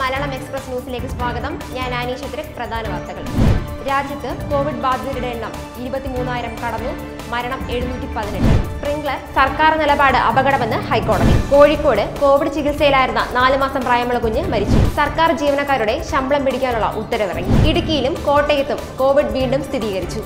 Malayalam express ന്യൂസിലേക്ക് സ്വാഗതം ഞാൻ ആനി ശത്രുക് പ്രധാന വാർത്തകൾ രാജ്യത്ത് കോവിഡ് ബാധിതരുടെ എണ്ണം ഇരുപത്തിമൂന്നായിരം കടന്നു മരണം എഴുന്നൂറ്റി പതിനെട്ട് സ്പ്രിംഗ്ലർ സർക്കാർ നിലപാട് അപകടമെന്ന് ഹൈക്കോടതി കോഴിക്കോട് കോവിഡ് ചികിത്സയിലായിരുന്ന നാല് മാസം പ്രായമുള്ള കുഞ്ഞ് മരിച്ചു സർക്കാർ ജീവനക്കാരുടെ ശമ്പളം പിടിക്കാനുള്ള ഉത്തരവിറങ്ങി ഇടുക്കിയിലും കോട്ടയത്തും കോവിഡ് വീണ്ടും സ്ഥിരീകരിച്ചു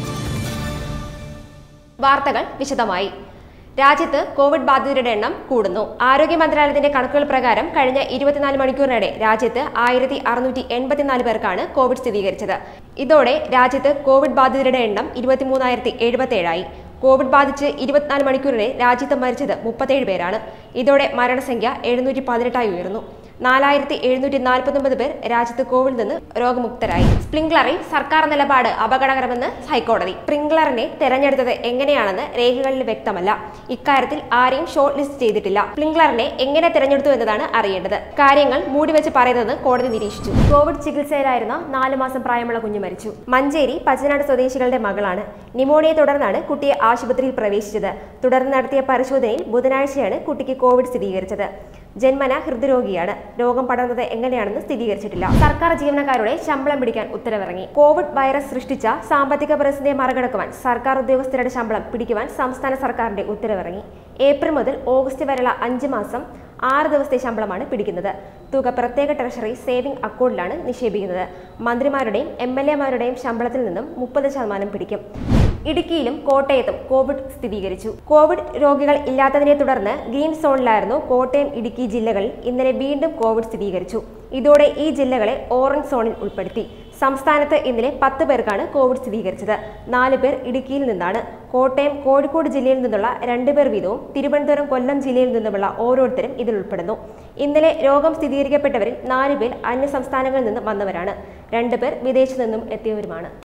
വാർത്തകൾ വിശദമായി രാജ്യത്ത് കോവിഡ് ബാധിതരുടെ എണ്ണം കൂടുന്നു ആരോഗ്യ മന്ത്രാലയത്തിന്റെ കണക്കുകൾ പ്രകാരം കഴിഞ്ഞ ഇരുപത്തിനാല് മണിക്കൂറിനിടെ രാജ്യത്ത് ആയിരത്തി അറുന്നൂറ്റി എൺപത്തിനാല് പേർക്കാണ് കോവിഡ് സ്ഥിരീകരിച്ചത് ഇതോടെ രാജ്യത്ത് കോവിഡ് ബാധിതരുടെ എണ്ണം ഇരുപത്തിമൂന്നായിരത്തി എഴുപത്തേഴായി കോവിഡ് ബാധിച്ച് ഇരുപത്തിനാല് മണിക്കൂറിനിടെ രാജ്യത്ത് മരിച്ചത് മുപ്പത്തേഴ് പേരാണ് ഇതോടെ മരണസംഖ്യ എഴുന്നൂറ്റി പതിനെട്ടായി ഉയർന്നു നാലായിരത്തി എഴുന്നൂറ്റി നാൽപ്പത്തൊമ്പത് പേർ രാജ്യത്ത് കോവിഡിൽ നിന്ന് രോഗമുക്തരായി സ്പ്രിംഗ്ലറിൽ സർക്കാർ നിലപാട് അപകടകരമെന്ന് ഹൈക്കോടതി സ്പ്രിംഗ്ലറിനെ തെരഞ്ഞെടുത്തത് എങ്ങനെയാണെന്ന് രേഖകളിൽ വ്യക്തമല്ല ഇക്കാര്യത്തിൽ ആരെയും ഷോർട്ട് ലിസ്റ്റ് ചെയ്തിട്ടില്ല സ്പ്രിംഗ്ലറിനെ എങ്ങനെ തെരഞ്ഞെടുത്തു എന്നതാണ് അറിയേണ്ടത് കാര്യങ്ങൾ മൂടിവെച്ച് പറയുന്നതെന്ന് കോടതി നിരീക്ഷിച്ചു കോവിഡ് ചികിത്സയിലായിരുന്ന നാല് മാസം പ്രായമുള്ള കുഞ്ഞ് മരിച്ചു മഞ്ചേരി പച്ചനാട് സ്വദേശികളുടെ മകളാണ് നിമോണിയെ തുടർന്നാണ് കുട്ടിയെ ആശുപത്രിയിൽ പ്രവേശിച്ചത് തുടർന്ന് നടത്തിയ പരിശോധനയിൽ ബുധനാഴ്ചയാണ് കുട്ടിക്ക് കോവിഡ് സ്ഥിരീകരിച്ചത് ജന്മന ഹൃദ്രോഗിയാണ് രോഗം പടർന്നത് എങ്ങനെയാണെന്ന് സ്ഥിരീകരിച്ചിട്ടില്ല സർക്കാർ ജീവനക്കാരുടെ ശമ്പളം പിടിക്കാൻ ഉത്തരവിറങ്ങി കോവിഡ് വൈറസ് സൃഷ്ടിച്ച സാമ്പത്തിക പ്രതിസന്ധിയെ മറികടക്കുവാൻ സർക്കാർ ഉദ്യോഗസ്ഥരുടെ ശമ്പളം പിടിക്കുവാൻ സംസ്ഥാന സർക്കാരിന്റെ ഉത്തരവിറങ്ങി ഏപ്രിൽ മുതൽ ഓഗസ്റ്റ് വരെയുള്ള അഞ്ച് മാസം ആറ് ദിവസത്തെ ശമ്പളമാണ് പിടിക്കുന്നത് തുക പ്രത്യേക ട്രഷറി സേവിംഗ് അക്കൗണ്ടിലാണ് നിക്ഷേപിക്കുന്നത് മന്ത്രിമാരുടെയും എം എൽ എമാരുടെയും ശമ്പളത്തിൽ നിന്നും മുപ്പത് ശതമാനം പിടിക്കും ഇടുക്കിയിലും കോട്ടയത്തും കോവിഡ് സ്ഥിരീകരിച്ചു കോവിഡ് രോഗികൾ ഇല്ലാത്തതിനെ തുടർന്ന് ഗ്രീൻ സോണിലായിരുന്നു കോട്ടയം ഇടുക്കി ജില്ലകളിൽ ഇന്നലെ വീണ്ടും കോവിഡ് സ്ഥിരീകരിച്ചു ഇതോടെ ഈ ജില്ലകളെ ഓറഞ്ച് സോണിൽ ഉൾപ്പെടുത്തി സംസ്ഥാനത്ത് ഇന്നലെ പത്ത് പേർക്കാണ് കോവിഡ് സ്ഥിരീകരിച്ചത് നാല് പേർ ഇടുക്കിയിൽ നിന്നാണ് കോട്ടയം കോഴിക്കോട് ജില്ലയിൽ നിന്നുള്ള രണ്ട് പേർ വീതവും തിരുവനന്തപുരം കൊല്ലം ജില്ലയിൽ നിന്നുമുള്ള ഓരോരുത്തരും ഇതിൽ ഉൾപ്പെടുന്നു ഇന്നലെ രോഗം സ്ഥിരീകരിക്കപ്പെട്ടവരിൽ നാല് പേർ അന്യ സംസ്ഥാനങ്ങളിൽ നിന്ന് വന്നവരാണ് രണ്ട് പേർ വിദേശത്തു നിന്നും എത്തിയവരുമാണ്